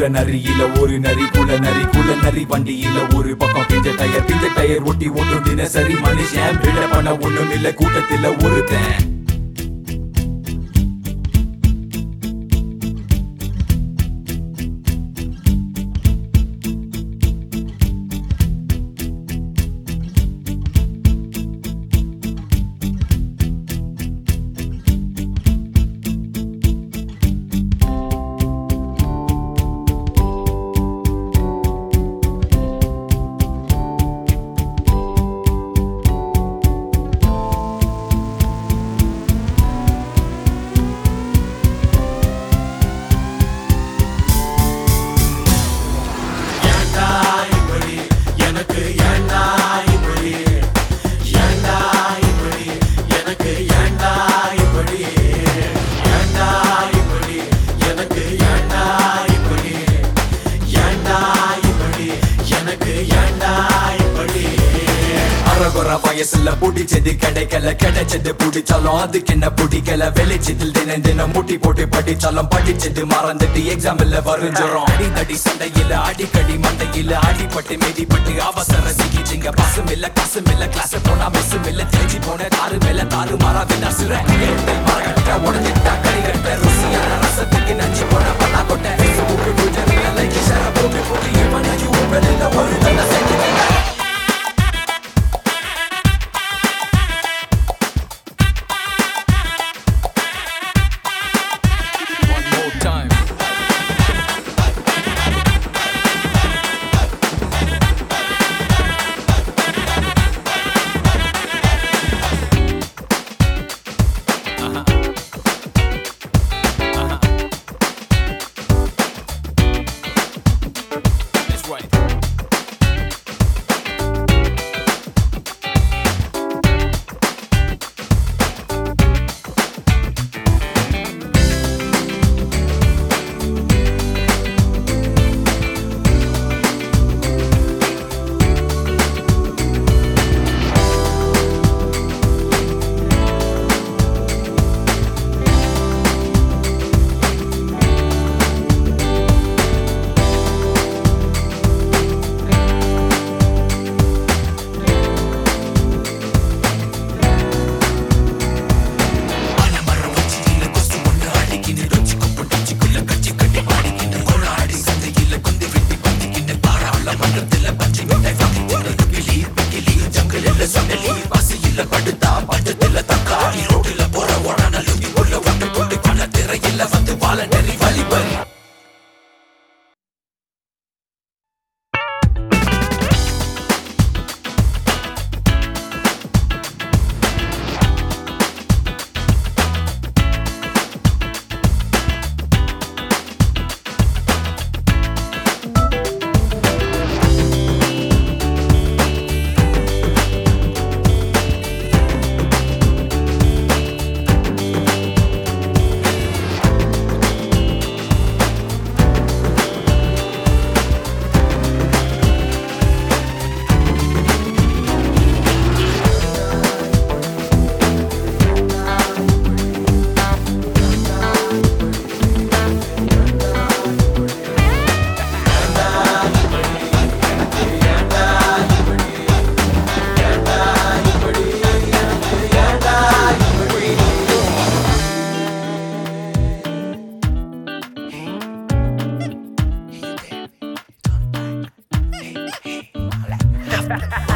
நரியில ஒரு நரி குல நரி குல நரி வண்டியில ஒரு பக்கம் பிஞ்ச டயர் பிஞ்ச டயர் ஒட்டி ஒன்றும் தினசரி மனுஷன் விட பண்ண ஒண்ணும் இல்ல கூட்டத்துல ஒருத்தன் அரகுற வயசுல புடிச்சது கிடைக்கல கிடைச்சது புடிச்சாலும் அதுக்கு என்ன பிடிக்கல வெளிச்சத்தில் தினம் தினம் முட்டி போட்டு படிச்சாலும் படிச்சது மறந்துட்டு எக்ஸாம்ல வரைஞ்சிரும் அடிதடி சண்டையில அடிக்கடி மண்டையில அடிபட்டு மிதிப்பட்டு அவசர சிகிச்சைங்க பசும் இல்ல காசும் இல்ல கிளாஸ் போனா மிஸ்ஸும் இல்ல தேஞ்சி போன தாறு மேல தாறு மாறாது நசுற மரகட்ட உடஞ்சிட்டா கடிகட்ட ருசியான ரசத்துக்கு நஞ்சு போன பண்ணா கொட்ட Facebook, Twitter, like, share, போட்டு போட்டு இவனை வெளியில ஒரு தன்னை செஞ்சுட்டேன் One more time. That's right. Ha ha ha!